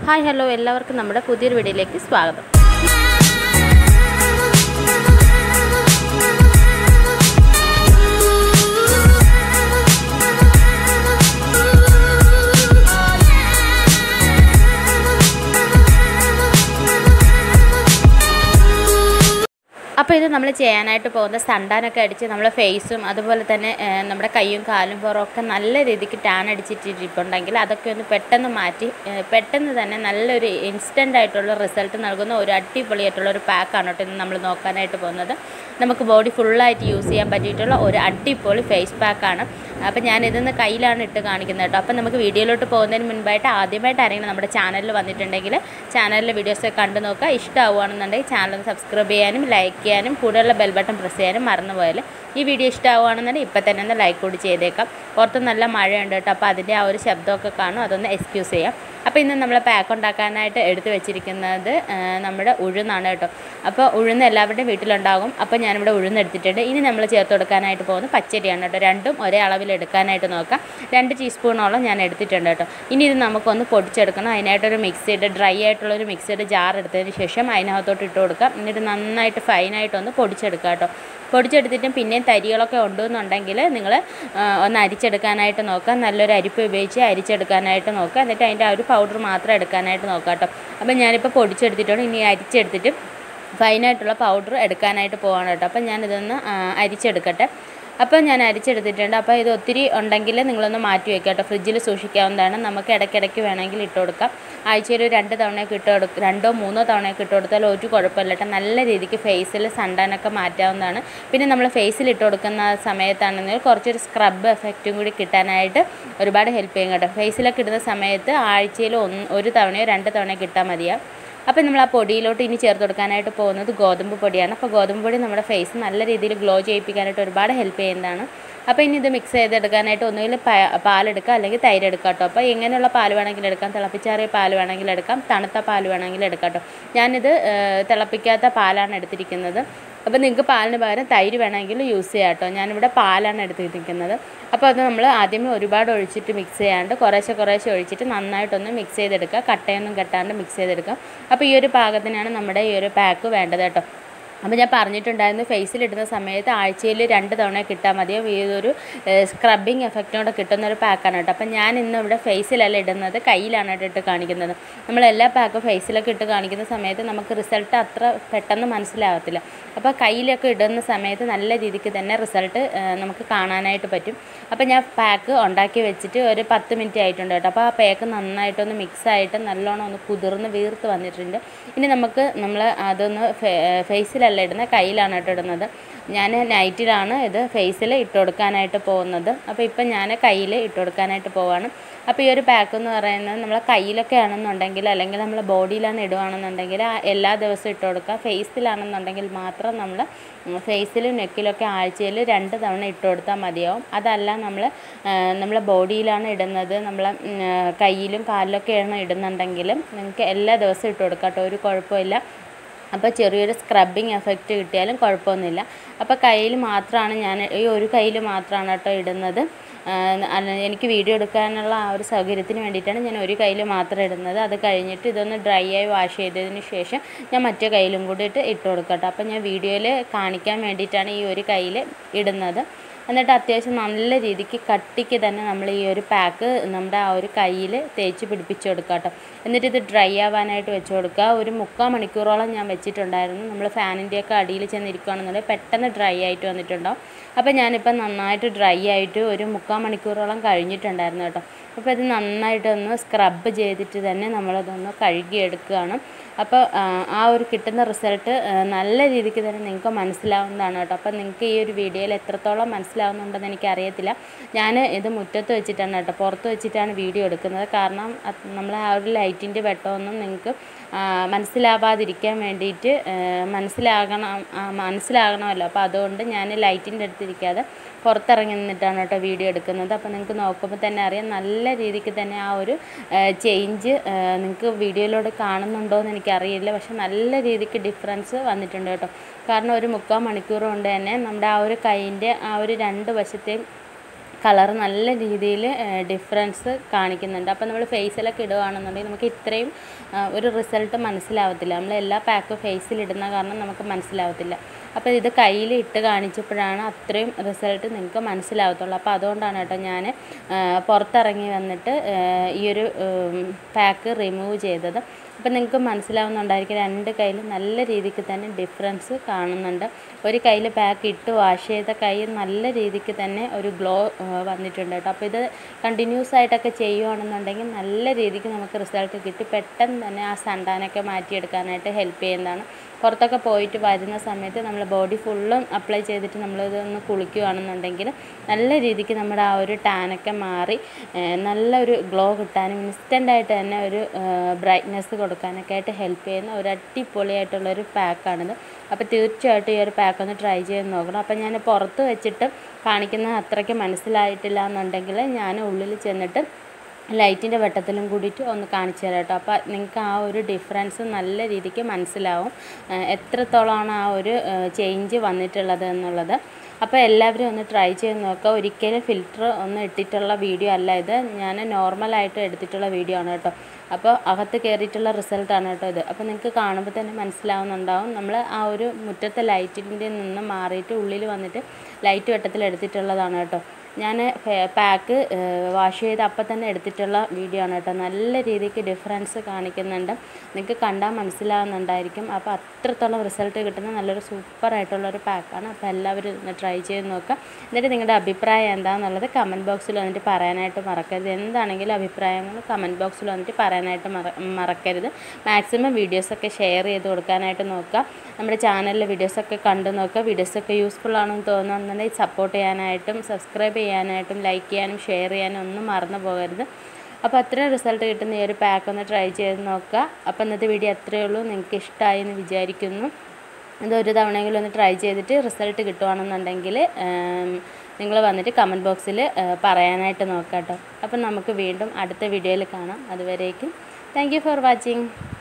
hi hello എല്ലാവർക്കും നമ്മുടെ പുതിയൊരു വീഡിയോയിലേക്ക് സ്വാഗതം അപ്പോൾ ഇത് നമ്മൾ ചെയ്യാനായിട്ട് പോകുന്ന സണ്ടാനൊക്കെ അടിച്ച് നമ്മളെ ഫേസും അതുപോലെ തന്നെ ഏഹ്, നമ്മുടെ കൈയും കാലും പുറമൊക്കെ നല്ല രീതിക്ക് ടാൻ അടിച്ചിട്ടിരിപ്പുണ്ടെങ്കിൽ അതൊക്കെ ഒന്ന് പെട്ടെന്ന് മാറ്റി ഏഹ്, പെട്ടെന്ന് തന്നെ നല്ലൊരു ഇൻസ്റ്റൻ്റ് ആയിട്ടുള്ള റിസൾട്ട് നൽകുന്ന ഒരു അടിപൊളിയായിട്ടുള്ള ഒരു പാക്കാണ് കേട്ടോ ഇന്ന് നമ്മൾ നോക്കാനായിട്ട് പോകുന്നത് നമുക്ക് ബോഡി ഫുള്ളായിട്ട് യൂസ് ചെയ്യാൻ പറ്റിയിട്ടുള്ള ഒരു അടിപൊളി ഫേസ് പാക്കാണ് അപ്പോൾ ഞാൻ ഇതിന്ന് കയ്യിലാണ് ഇട്ട് കാണിക്കുന്നത് കേട്ടോ അപ്പോൾ നമുക്ക് വീഡിയോയിലോട്ട് പോകുന്നതിന് മുൻപായിട്ട് ആദ്യമായിട്ട് ആരെങ്കിലും നമ്മുടെ ചാനലിൽ വന്നിട്ടുണ്ടെങ്കിൽ ചാനലിലെ വീഡിയോസ് കണ്ടു നോക്കുക ഇഷ്ടമാവുകയാണെന്നുണ്ടെങ്കിൽ ചാനൽ സബ്സ്ക്രൈബ് ചെയ്യാനും ലൈക്ക് ചെയ്യാനും കൂടെയുള്ള ബെൽ ബട്ടൺ പ്രസ് ചെയ്യാനും മറന്നുപോയാൽ ഈ വീഡിയോ ഇഷ്ടമാവുകയാണെന്നുണ്ടെങ്കിൽ ഇപ്പം തന്നെ ഒന്ന് ലൈക്ക് കൂടി ചെയ്തേക്കാം പുറത്ത് നല്ല മഴയുണ്ട് കേട്ടോ അപ്പോൾ അതിൻ്റെ ആ ഒരു ശബ്ദമൊക്കെ കാണും അതൊന്ന് എക്സ്ക്യൂസ് ചെയ്യാം അപ്പോൾ ഇന്ന് നമ്മൾ പാക്ക് ഉണ്ടാക്കാനായിട്ട് എടുത്തു വെച്ചിരിക്കുന്നത് ആ, നമ്മുടെ ഉഴുന്നാണ് കേട്ടോ അപ്പോൾ ഉഴുന്ന് എല്ലാവരുടെയും വീട്ടിലുണ്ടാകും അപ്പോൾ ഞാനിവിടെ ഉഴുന്ന് എടുത്തിട്ടുണ്ട് ഇനി നമ്മൾ ചേർത്ത് കൊടുക്കാനായിട്ട് പോകുന്നത് പച്ചരിയാണ് കേട്ടോ രണ്ടും ഒരേ അളവിൽ എടുക്കാനായിട്ട് നോക്കാം രണ്ട് ടീസ്പൂണോളം ഞാൻ എടുത്തിട്ടുണ്ട് കേട്ടോ ഇനി ഇത് നമുക്കൊന്ന് പൊടിച്ചെടുക്കണം അതിനായിട്ടൊരു മിക്സിയുടെ ഡ്രൈ ആയിട്ടുള്ളൊരു മിക്സിയുടെ ജാർ എടുത്തതിന് ശേഷം അതിനകത്തോട്ട് ഇട്ട് കൊടുക്കാം എന്നിട്ട് നന്നായിട്ട് ഫൈനായിട്ടൊന്ന് പൊടിച്ചെടുക്കാം കേട്ടോ പൊടിച്ചെടുത്തിട്ടും പിന്നെയും തരികളൊക്കെ ഉണ്ടെന്നുണ്ടെങ്കിൽ നിങ്ങൾ ഒന്ന് അരിച്ചെടുക്കാനായിട്ട് നോക്കുക നല്ലൊരു അരിപ്പ് ഉപയോഗിച്ച് അരിച്ചെടുക്കാനായിട്ട് നോക്കുക എന്നിട്ട് അതിൻ്റെ ആ ഒരു പൗഡർ മാത്രം എടുക്കാനായിട്ട് നോക്കുക കേട്ടോ അപ്പോൾ ഞാനിപ്പോൾ പൊടിച്ചെടുത്തിട്ടുണ്ട് ഇനി അരിച്ചെടുത്തിട്ട് ഫൈനായിട്ടുള്ള പൗഡർ എടുക്കാനായിട്ട് പോവാണ് കേട്ടോ അപ്പം ഞാനിതൊന്ന് ആ, അരിച്ചെടുക്കട്ടെ അപ്പോൾ ഞാൻ അരിച്ചെടുത്തിട്ടുണ്ട് അപ്പോൾ ഇത് ഒത്തിരി ഉണ്ടെങ്കിൽ നിങ്ങളൊന്ന് മാറ്റി വെക്കുക കേട്ടോ ഫ്രിഡ്ജിൽ സൂക്ഷിക്കാവുന്നതാണ് നമുക്ക് ഇടയ്ക്കിടയ്ക്ക് വേണമെങ്കിൽ ഇട്ട് കൊടുക്കാം ആഴ്ചയിൽ ഒരു രണ്ട് തവണയൊക്കെ ഇട്ട് കൊടുക്കുക രണ്ടോ മൂന്നോ തവണയൊക്കെ ഇട്ട് കൊടുത്താൽ ഒരു കുഴപ്പമില്ല കേട്ടോ നല്ല രീതിക്ക് ഫേസിൽ സണ്ടാനൊക്കെ മാറ്റാവുന്നതാണ് പിന്നെ നമ്മൾ ഫേസിൽ ഇട്ട് കൊടുക്കുന്ന സമയത്താണെങ്കിൽ കുറച്ചൊരു സ്ക്രബ് എഫക്റ്റും കൂടി കിട്ടാനായിട്ട് ഒരുപാട് ഹെൽപ്പ് ചെയ്യും കേട്ടോ ഫേസിലൊക്കെ ഇടുന്ന സമയത്ത് ആഴ്ചയിൽ ഒന്ന് ഒരു തവണയോ രണ്ട് തവണയോ കിട്ടാൽ മതിയാവും അപ്പോൾ നമ്മൾ ആ പൊടിയിലോട്ട് ഇനി ചേർത്ത് കൊടുക്കാനായിട്ട് പോകുന്നത് ഗോതമ്പ് പൊടിയാണ് അപ്പോൾ ഗോതമ്പ് പൊടി നമ്മുടെ ഫേസ് നല്ല രീതിയിൽ ഗ്ലോ ചെയ്യിപ്പിക്കാനായിട്ട് ഒരുപാട് ഹെൽപ്പ് ചെയ്യുന്നതാണ് അപ്പോൾ ഇനി ഇത് മിക്സ് ചെയ്തെടുക്കാനായിട്ട് ഒന്നുകിൽ പാലെടുക്കുക അല്ലെങ്കിൽ തൈര് എടുക്കാം കേട്ടോ അപ്പോൾ എങ്ങനെയുള്ള പാൽ വേണമെങ്കിലും എടുക്കാം തിളപ്പിച്ചാറിയ പാൽ വേണമെങ്കിൽ എടുക്കാം തണുത്ത പാൽ വേണമെങ്കിൽ എടുക്കാം കേട്ടോ ഞാനിത് ഏഹ്, തിളപ്പിക്കാത്ത പാലാണ് എടുത്തിരിക്കുന്നത് അപ്പോൾ നിങ്ങൾക്ക് പാലിന് പകരം തൈര് വേണമെങ്കിൽ യൂസ് ചെയ്യാം കേട്ടോ ഞാനിവിടെ പാലാണ് എടുത്തിരിക്കുന്നത് അപ്പോൾ അത് നമ്മൾ ആദ്യമേ ഒരുപാട് ഒഴിച്ചിട്ട് മിക്സ് ചെയ്യാണ്ട് കുറേശ്ശെ കുറേശ്ശെ ഒഴിച്ചിട്ട് നന്നായിട്ടൊന്ന് മിക്സ് ചെയ്തെടുക്കുക കട്ടയൊന്നും കെട്ടാണ്ട് മിക്സ് ചെയ്തെടുക്കുക അപ്പോൾ ഈ ഒരു പാകത്തിനാണ് നമ്മുടെ ഈ ഒരു പാക്ക് വേണ്ടത് കേട്ടോ അപ്പോൾ ഞാൻ പറഞ്ഞിട്ടുണ്ടായിരുന്നു ഫേസിലിടുന്ന സമയത്ത് ആഴ്ചയിൽ രണ്ട് തവണ കിട്ടാൽ മതിയോ ഈ ഒരു സ്ക്രബിങ് എഫക്റ്റിനോടെ കിട്ടുന്ന ഒരു പാക്കാണ് കേട്ടോ അപ്പോൾ ഞാൻ ഇന്ന് ഇവിടെ ഫേസിലല്ല ഇടുന്നത് കയ്യിലാണ് കേട്ടോ ഇട്ട് കാണിക്കുന്നത് നമ്മൾ എല്ലാ പാക്കും ഫേസിലൊക്കെ ഇട്ട് കാണിക്കുന്ന സമയത്ത് നമുക്ക് റിസൾട്ട് അത്ര പെട്ടെന്ന് മനസ്സിലാവത്തില്ല അപ്പോൾ കയ്യിലൊക്കെ ഇടുന്ന സമയത്ത് നല്ല രീതിക്ക് തന്നെ റിസൾട്ട് നമുക്ക് കാണാനായിട്ട് പറ്റും അപ്പോൾ ഞാൻ പാക്ക് ഉണ്ടാക്കി വെച്ചിട്ട് ഒരു പത്ത് മിനിറ്റ് ആയിട്ടുണ്ട് കേട്ടോ അപ്പോൾ ആ പാക്ക് നന്നായിട്ടൊന്ന് മിക്സ് ആയിട്ട് നല്ലോണം ഒന്ന് കുതിർന്ന് വീർത്ത് വന്നിട്ടുണ്ട് ഇനി നമുക്ക് നമ്മൾ അതൊന്ന് ഫേസിലല്ല ഇടുന്നത് കയ്യിലാണ് കേട്ടോ ഇടുന്നത് ഞാൻ നൈറ്റിലാണ് ഇത് ഫേസിൽ ഇട്ട് കൊടുക്കാനായിട്ട് പോകുന്നത് അപ്പോൾ ഇപ്പം ഞാൻ കയ്യിൽ ഇട്ട് കൊടുക്കാനായിട്ട് പോവാണ് അപ്പോൾ ഈ ഒരു പാക്ക് എന്ന് പറയുന്നത് നമ്മളെ കയ്യിലൊക്കെ ആണെന്നുണ്ടെങ്കിൽ അല്ലെങ്കിൽ നമ്മൾ ബോഡിയിലാണ് ഇടുകയാണെന്നുണ്ടെങ്കിൽ ആ എല്ലാ ദിവസവും ഇട്ട് കൊടുക്കുക ഫേസിലാണെന്നുണ്ടെങ്കിൽ മാത്രം നമ്മൾ ഫേസിലും നെക്കിലൊക്കെ ആഴ്ചയിൽ രണ്ട് തവണ ഇട്ട് കൊടുത്താൽ മതിയാവും അതല്ല നമ്മൾ നമ്മളെ ബോഡിയിലാണ് ഇടുന്നത് നമ്മളെ ഉം, കയ്യിലും കാലിലൊക്കെയാണ് ഇടുന്നുണ്ടെങ്കിലും നിങ്ങൾക്ക് എല്ലാ ദിവസവും ഇട്ട് കൊടുക്കാം കേട്ടോ ഒരു കുഴപ്പമില്ല അപ്പോൾ ചെറിയൊരു സ്ക്രബിങ് എഫക്റ്റ് കിട്ടിയാലും കുഴപ്പമൊന്നുമില്ല അപ്പോൾ കയ്യിൽ മാത്രമാണ് ഞാൻ ഈ ഒരു കയ്യിൽ മാത്രമാണ് കേട്ടോ ഇടുന്നത് ആ, അല്ല എനിക്ക് വീഡിയോ എടുക്കാനുള്ള ആ ഒരു സൗകര്യത്തിന് വേണ്ടിയിട്ടാണ് ഞാൻ ഒരു കയ്യിൽ മാത്രം ഇടുന്നത് അത് കഴിഞ്ഞിട്ട് ഇതൊന്ന് ഡ്രൈ ആയി വാഷ് ചെയ്തതിന് ശേഷം ഞാൻ മറ്റേ കയ്യിലും കൂടി ഇട്ട് ഇട്ട് കൊടുക്കട്ടെ അപ്പോൾ ഞാൻ വീഡിയോയിൽ കാണിക്കാൻ വേണ്ടിയിട്ടാണ് ഈ ഒരു കയ്യിൽ ഇടുന്നത് എന്നിട്ട് അത്യാവശ്യം നല്ല രീതിക്ക് കട്ടിക്ക് തന്നെ നമ്മൾ ഈ ഒരു പാക്ക് നമ്മുടെ ആ ഒരു കയ്യിൽ തേച്ച് പിടിപ്പിച്ച് കൊടുക്കുക കേട്ടോ എന്നിട്ട് ഇത് ഡ്രൈ ആവാനായിട്ട് വെച്ച് കൊടുക്കുക ഒരു മുക്കാൽ മണിക്കൂറോളം ഞാൻ വെച്ചിട്ടുണ്ടായിരുന്നു നമ്മൾ ഫാനിൻ്റെയൊക്കെ അടിയിൽ ചെന്നിരിക്കുകയാണെന്നുണ്ടെങ്കിൽ പെട്ടെന്ന് ഡ്രൈ ആയിട്ട് വന്നിട്ടുണ്ടാവും അപ്പോൾ ഞാനിപ്പോൾ നന്നായിട്ട് ഡ്രൈ ആയിട്ട് ഒരു മുക്കാൽ മണിക്കൂറോളം കഴിഞ്ഞിട്ടുണ്ടായിരുന്നു കേട്ടോ അപ്പോൾ ഇത് നന്നായിട്ടൊന്ന് സ്ക്രബ് ചെയ്തിട്ട് തന്നെ നമ്മളതൊന്ന് കഴുകിയെടുക്കുകയാണ് അപ്പോൾ ആ, ആ ഒരു കിട്ടുന്ന റിസൾട്ട് നല്ല രീതിക്ക് തന്നെ നിങ്ങൾക്ക് മനസ്സിലാവുന്നതാണ് കേട്ടോ അപ്പോൾ നിങ്ങൾക്ക് ഈ ഒരു വീഡിയോയിൽ എത്രത്തോളം മനസ്സിലാവുന്നുണ്ടെന്ന് എനിക്കറിയത്തില്ല ഞാൻ ഇത് മുറ്റത്ത് വെച്ചിട്ടാണ് കേട്ടോ പുറത്ത് വെച്ചിട്ടാണ് വീഡിയോ എടുക്കുന്നത് കാരണം നമ്മൾ ആ ഒരു ലൈറ്റിൻ്റെ വെട്ടമൊന്നും നിങ്ങൾക്ക് ആ, മനസ്സിലാവാതിരിക്കാൻ വേണ്ടിയിട്ട് ആ, മനസ്സിലാകണം ആ, മനസ്സിലാകണമല്ലോ അപ്പോൾ അതുകൊണ്ട് ഞാൻ ലൈറ്റിൻ്റെ അടുത്തിരിക്കാതെ പുറത്തിറങ്ങി നിന്നിട്ടാണ് കേട്ടോ വീഡിയോ എടുക്കുന്നത് അപ്പോൾ നിങ്ങൾക്ക് നോക്കുമ്പോൾ തന്നെ അറിയാം നല്ല രീതിക്ക് തന്നെ ആ ഒരു ചേഞ്ച് നിങ്ങൾക്ക് വീഡിയോയിലൂടെ കാണുന്നുണ്ടോ എന്ന് എനിക്കറിയില്ല പക്ഷെ നല്ല രീതിക്ക് ഡിഫറൻസ് വന്നിട്ടുണ്ട് കേട്ടോ കാരണം ഒരു മുക്കാൽ മണിക്കൂർ കൊണ്ട് തന്നെ നമ്മുടെ ആ ഒരു കൈയിൻ്റെ ആ ഒരു രണ്ട് വശത്തെയും കളർ നല്ല രീതിയിൽ ഡിഫറൻസ് കാണിക്കുന്നുണ്ട് അപ്പോൾ നമ്മൾ ഫേസിലൊക്കെ ഇടുകയാണെന്നുണ്ടെങ്കിൽ നമുക്ക് ഇത്രയും ആ, ഒരു റിസൾട്ട് മനസ്സിലാവത്തില്ല നമ്മൾ എല്ലാ പാക്കും ഫേസിൽ ഇടുന്ന കാരണം നമുക്ക് മനസ്സിലാവത്തില്ല അപ്പോൾ ഇത് കയ്യിൽ ഇട്ട് കാണിച്ചപ്പോഴാണ് അത്രയും റിസൾട്ട് നിങ്ങൾക്ക് മനസ്സിലാവത്തുള്ളൂ അപ്പോൾ അതുകൊണ്ടാണ് കേട്ടോ ഞാൻ പുറത്തിറങ്ങി വന്നിട്ട് ആ, ഈ ഒരു പാക്ക് റിമൂവ് ചെയ്തത് അപ്പോൾ നിങ്ങൾക്ക് മനസ്സിലാവുന്നുണ്ടായിരിക്കും രണ്ട് കയ്യിലും നല്ല രീതിക്ക് തന്നെ ഡിഫറൻസ് കാണുന്നുണ്ട് ഒരു കയ്യിൽ പാക്ക് ഇട്ട് വാഷ് ചെയ്ത കൈ നല്ല രീതിക്ക് തന്നെ ഒരു ഗ്ലോ വന്നിട്ടുണ്ട് കേട്ടോ അപ്പോൾ ഇത് കണ്ടിന്യൂസ് ആയിട്ടൊക്കെ ചെയ്യുകയാണെന്നുണ്ടെങ്കിൽ നല്ല രീതിക്ക് നമുക്ക് റിസൾട്ട് കിട്ടി പെട്ടെന്ന് തന്നെ ആ സണ്ടാനൊക്കെ മാറ്റിയെടുക്കാനായിട്ട് ഹെൽപ്പ് ചെയ്യുന്നതാണ് പുറത്തൊക്കെ പോയിട്ട് വരുന്ന സമയത്ത് നമ്മൾ ബോഡി ഫുള്ളും അപ്ലൈ ചെയ്തിട്ട് നമ്മളിതൊന്ന് കുളിക്കുകയാണെന്നുണ്ടെങ്കിൽ നല്ല രീതിക്ക് നമ്മുടെ ആ ഒരു ടാനൊക്കെ മാറി ഏഹ് നല്ലൊരു ഗ്ലോ കിട്ടാനും ഇൻസ്റ്റൻ്റായിട്ട് തന്നെ ഒരു ബ്രൈറ്റ്നെസ് കൊടുക്കാനൊക്കെ ആയിട്ട് ഹെൽപ്പ് ചെയ്യുന്ന ഒരു അടിപൊളിയായിട്ടുള്ളൊരു പാക്കാണിത് അപ്പോൾ തീർച്ചയായിട്ടും ഈ ഒരു പാക്ക് ഒന്ന് ട്രൈ ചെയ്ത് നോക്കണം അപ്പോൾ ഞാൻ പുറത്ത് വെച്ചിട്ട് കാണിക്കുന്ന അത്രയ്ക്ക് മനസ്സിലായിട്ടില്ല എന്നുണ്ടെങ്കിൽ ഞാൻ ഉള്ളിൽ ചെന്നിട്ട് ലൈറ്റിൻ്റെ വെട്ടത്തിലും കൂടിയിട്ട് ഒന്ന് കാണിച്ചു തരാം കേട്ടോ അപ്പോൾ നിങ്ങൾക്ക് ആ ഒരു ഡിഫറൻസ് നല്ല രീതിക്ക് മനസ്സിലാവും ഏഹ് എത്രത്തോളമാണ് ആ ഒരു ചേഞ്ച് വന്നിട്ടുള്ളത് എന്നുള്ളത് അപ്പോൾ എല്ലാവരും ഒന്ന് ട്രൈ ചെയ്ത് നോക്കുക ഒരിക്കലും ഫിൽറ്റർ ഒന്നും ഇട്ടിട്ടുള്ള വീഡിയോ അല്ല ഇത് ഞാൻ നോർമലായിട്ട് എടുത്തിട്ടുള്ള വീഡിയോ ആണ് കേട്ടോ അപ്പോൾ അകത്ത് കയറിയിട്ടുള്ള റിസൾട്ടാണ് കേട്ടോ ഇത് അപ്പോൾ നിങ്ങൾക്ക് കാണുമ്പോൾ തന്നെ മനസ്സിലാവുന്നുണ്ടാവും നമ്മൾ ആ ഒരു മുറ്റത്തെ ലൈറ്റിൻ്റെ നിന്ന് മാറിയിട്ട് ഉള്ളിൽ വന്നിട്ട് ലൈറ്റ് വെട്ടത്തിൽ എടുത്തിട്ടുള്ളതാണ് കേട്ടോ ഞാൻ പാക്ക് വാഷ് ചെയ്ത് അപ്പം തന്നെ എടുത്തിട്ടുള്ള വീഡിയോ ആണ് കേട്ടോ നല്ല രീതിക്ക് ഡിഫറൻസ് കാണിക്കുന്നുണ്ട് നിങ്ങൾക്ക് കണ്ടാൽ മനസ്സിലാവുന്നുണ്ടായിരിക്കും അപ്പോൾ അത്രത്തോളം റിസൾട്ട് കിട്ടുന്ന നല്ലൊരു സൂപ്പറായിട്ടുള്ളൊരു പാക്കാണ് അപ്പോൾ എല്ലാവരും ഒന്ന് ട്രൈ ചെയ്ത് നോക്കുക എന്നിട്ട് നിങ്ങളുടെ അഭിപ്രായം എന്താണെന്നുള്ളത് കമൻറ്റ് ബോക്സിൽ വന്നിട്ട് പറയാനായിട്ട് മറക്കരുത് എന്താണെങ്കിലും അഭിപ്രായങ്ങൾ കമൻറ്റ് ബോക്സിൽ വന്നിട്ട് പറയാനായിട്ട് മറ മറക്കരുത് മാക്സിമം വീഡിയോസൊക്കെ ഷെയർ ചെയ്ത് കൊടുക്കാനായിട്ട് നോക്കുക നമ്മുടെ ചാനലിലെ വീഡിയോസൊക്കെ കണ്ടു നോക്കുക വീഡിയോസൊക്കെ യൂസ്ഫുൾ ആണെന്ന് തോന്നുന്നുണ്ടെങ്കിൽ സപ്പോർട്ട് ചെയ്യാനായിട്ടും സബ്സ്ക്രൈബ് ചെയ്യാനായിട്ടും ലൈക്ക് ചെയ്യാനും ഷെയർ ചെയ്യാനും ഒന്നും മറന്നു പോകരുത് അപ്പോൾ അത്രയും റിസൾട്ട് കിട്ടുന്ന ഈ ഒരു പാക്ക് ഒന്ന് ട്രൈ ചെയ്ത് നോക്കുക അപ്പോൾ ഇന്നത്തെ വീഡിയോ അത്രയേ ഉള്ളൂ നിങ്ങൾക്ക് ഇഷ്ടമായി എന്ന് വിചാരിക്കുന്നു ഇതൊരു തവണയെങ്കിലും ഒന്ന് ട്രൈ ചെയ്തിട്ട് റിസൾട്ട് കിട്ടുവാണെന്നുണ്ടെങ്കിൽ നിങ്ങൾ വന്നിട്ട് കമൻറ്റ് ബോക്സിൽ പറയാനായിട്ട് നോക്കാം കേട്ടോ അപ്പം നമുക്ക് വീണ്ടും അടുത്ത വീഡിയോയിൽ കാണാം അതുവരേക്കും താങ്ക് യു ഫോർ വാച്ചിങ്